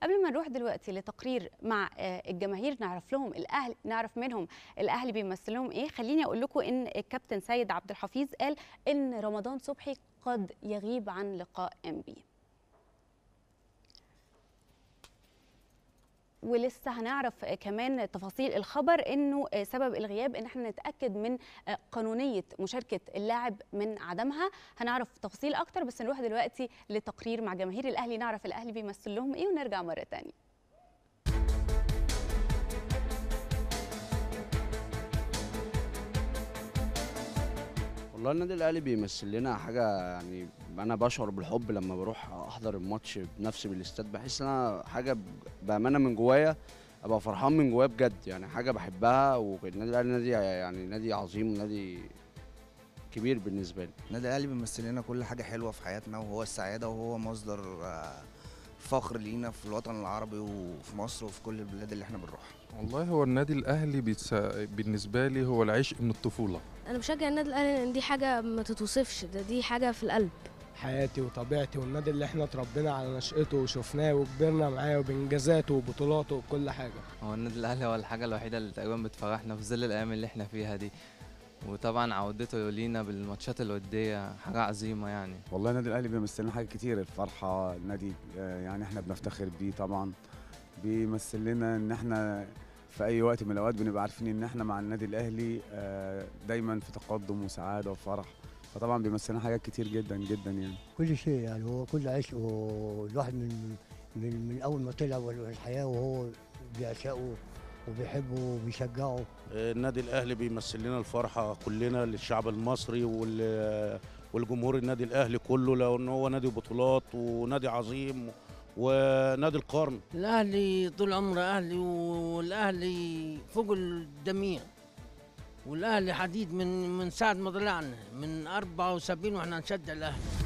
قبل ما نروح دلوقتي لتقرير مع آه، الجماهير نعرف لهم الاهلي نعرف منهم الاهلي بيمثل لهم ايه خليني اقول لكم ان الكابتن سيد عبد الحفيظ قال ان رمضان صبحي قد يغيب عن لقاء ام بي ولسه هنعرف كمان تفاصيل الخبر انه سبب الغياب ان احنا نتاكد من قانونيه مشاركه اللاعب من عدمها هنعرف تفاصيل اكتر بس نروح دلوقتي لتقرير مع جماهير الاهلي نعرف الاهلي بيمثل لهم ايه ونرجع مره تانية والله النادي الاهلي بيمثل لنا حاجه يعني انا بشعر بالحب لما بروح احضر الماتش بنفسي بالاستاد بحس ان انا حاجه بامانه من جوايا ابقى فرحان من جوايا بجد يعني حاجه بحبها والنادي الاهلي نادي يعني نادي عظيم ونادي كبير بالنسبه لي النادي الاهلي بيمثل لنا كل حاجه حلوه في حياتنا وهو السعاده وهو مصدر آه، فخر لينا في الوطن العربي وفي مصر وفي كل البلاد اللي احنا بنروحها والله هو النادي الاهلي بيتس... بالنسبه لي هو العشق من الطفوله انا بشجع النادي الاهلي لان دي حاجه ما تتوصفش ده دي حاجه في القلب حياتي وطبيعتي والنادي اللي احنا اتربينا على نشأته وشفناه وكبرنا معاه وبإنجازاته وبطولاته وكل حاجة هو النادي الاهلي هو الحاجه الوحيده اللي تقريبا بتفرحنا في ظل الايام اللي احنا فيها دي وطبعا عودته لينا بالماتشات الوديه حاجه عظيمه يعني والله النادي الاهلي بيمثل لنا حاجات كتير الفرحه النادي آه، يعني احنا بنفتخر بيه طبعا بيمثل لنا ان احنا في اي وقت من الاوقات بنبقى عارفين ان احنا مع النادي الاهلي آه، دايما في تقدم وسعاده وفرح فطبعا بيمثل لنا حاجات كتير جدا جدا يعني كل شيء يعني هو كل عشق والواحد من من, من اول ما طلع والحياه وهو بيعشقه وبيحبه وبيشجعه النادي الاهلي بيمثل لنا الفرحه كلنا للشعب المصري وال والجمهور النادي الاهلي كله لان هو نادي بطولات ونادي عظيم ونادي القرن الاهلي طول عمره اهلي والاهلي فوق الجميع والاهلي حديد من من ساعه ما طلعنا من 74 واحنا نشجع الاهلي